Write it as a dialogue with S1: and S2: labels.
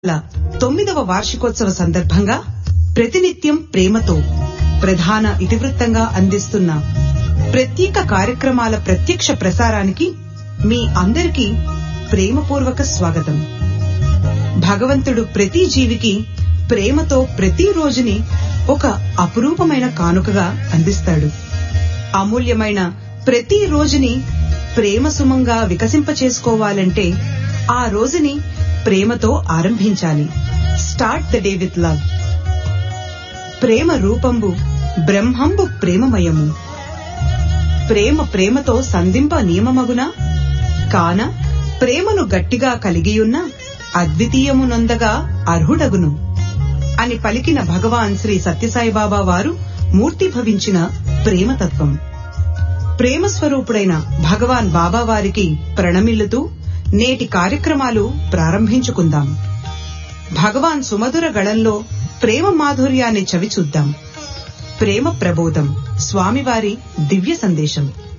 S1: ల తొమ్మిదవ వార్షికోత్సవ సందర్భంగా ప్రతినిత్యం ప్రేమతో ప్రధాన ఇతివృత్తంగా అందిస్తున్న ప్రత్యేక కార్యక్రమాల ప్రత్యక్ష ప్రసారానికి మీ అందరికీ ప్రేమపూర్వక స్వాగతం భగవంతుడు ప్రతి జీవికి ప్రేమతో ప్రతి రోజుని ఒక అపురూపమైన కానుకగా అందిస్తాడు అమూల్యమైన ప్రతి రోజుని ప్రేమ సుమంగా వికసింపచేసుకోవాలంటే ఆ రోజుని ప్రేమతో ఆరంభించాలి start the day with love ప్రేమ రూపంబు బ్రహ్మంబు ప్రేమమయము ప్రేమ ప్రేమతో సంధింప నియమమగునా కాన ప్రేమను గట్టిగా కలిగియున్న అద్వితీయమునొందగా అర్హుడగును అని పలికిన భగవాన్ శ్రీ సత్యసాయిబాబా వారు మూర్తిభవించిన ప్రేమతత్వం ప్రేమ స్వరూపుడైన భగవాన్ బాబా వారికి ప్రణమిల్లుతూ నేటి కార్యక్రమాలు ప్రారంభించుకుందాం భగవాన్ సుమధుర గళంలో ప్రేమ మాధుర్యాన్ని చవిచూద్దాం ప్రేమ ప్రబోధం స్వామివారి దివ్య సందేశం